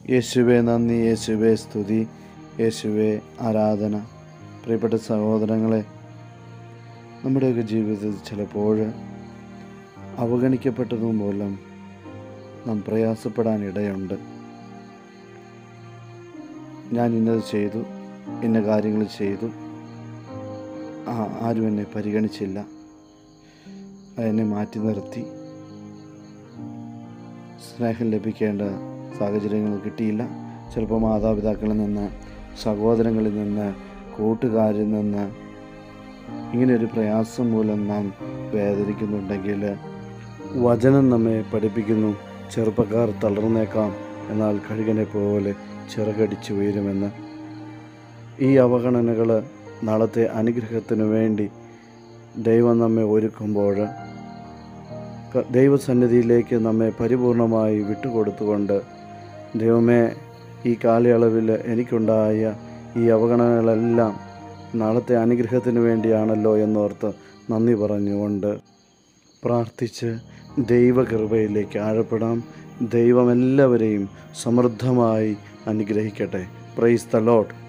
യേശുവെ നന്ദി യേശുവെ സ്തുതി യേശുവെ ആരാധന പ്രിയപ്പെട്ട സഹോദരങ്ങളെ നമ്മുടെയൊക്കെ ജീവിതത്തിൽ ചിലപ്പോൾ അവഗണിക്കപ്പെട്ടതും മൂലം നാം പ്രയാസപ്പെടാൻ ഇടയുണ്ട് ഞാൻ ഇന്നത് ചെയ്തു ഇന്ന കാര്യങ്ങൾ ചെയ്തു ആ ആരും എന്നെ പരിഗണിച്ചില്ല എന്നെ മാറ്റി നിർത്തി സ്നേഹം ലഭിക്കേണ്ട സാഹചര്യങ്ങൾ കിട്ടിയില്ല ചിലപ്പോൾ മാതാപിതാക്കളിൽ നിന്ന് സഹോദരങ്ങളിൽ നിന്ന് കൂട്ടുകാരിൽ നിന്ന് ഇങ്ങനെ ഒരു പ്രയാസം മൂലം നാം വേദനിക്കുന്നുണ്ടെങ്കിൽ വചനം നമ്മെ പഠിപ്പിക്കുന്നു ചെറുപ്പക്കാർ തളർന്നേക്കാം എന്നാൽ കഴുകനെ പോലെ ചിറകടിച്ചു ഉയരുമെന്ന് ഈ അവഗണനകൾ നാളത്തെ അനുഗ്രഹത്തിനു വേണ്ടി ദൈവം നമ്മെ ഒരുക്കുമ്പോൾ ക- ദൈവസന്നിധിയിലേക്ക് നമ്മെ പരിപൂർണമായി വിട്ടുകൊടുത്തുകൊണ്ട് ദൈവമേ ഈ കാലയളവിൽ എനിക്കുണ്ടായ ഈ അവഗണനകളെല്ലാം നാളത്തെ അനുഗ്രഹത്തിന് വേണ്ടിയാണല്ലോ എന്നോർത്ത് നന്ദി പറഞ്ഞുകൊണ്ട് പ്രാർത്ഥിച്ച് ദൈവകൃപയിലേക്ക് ആഴപ്പെടാം ദൈവം എല്ലാവരെയും സമൃദ്ധമായി അനുഗ്രഹിക്കട്ടെ പ്രൈസ് ദ ലോഡ്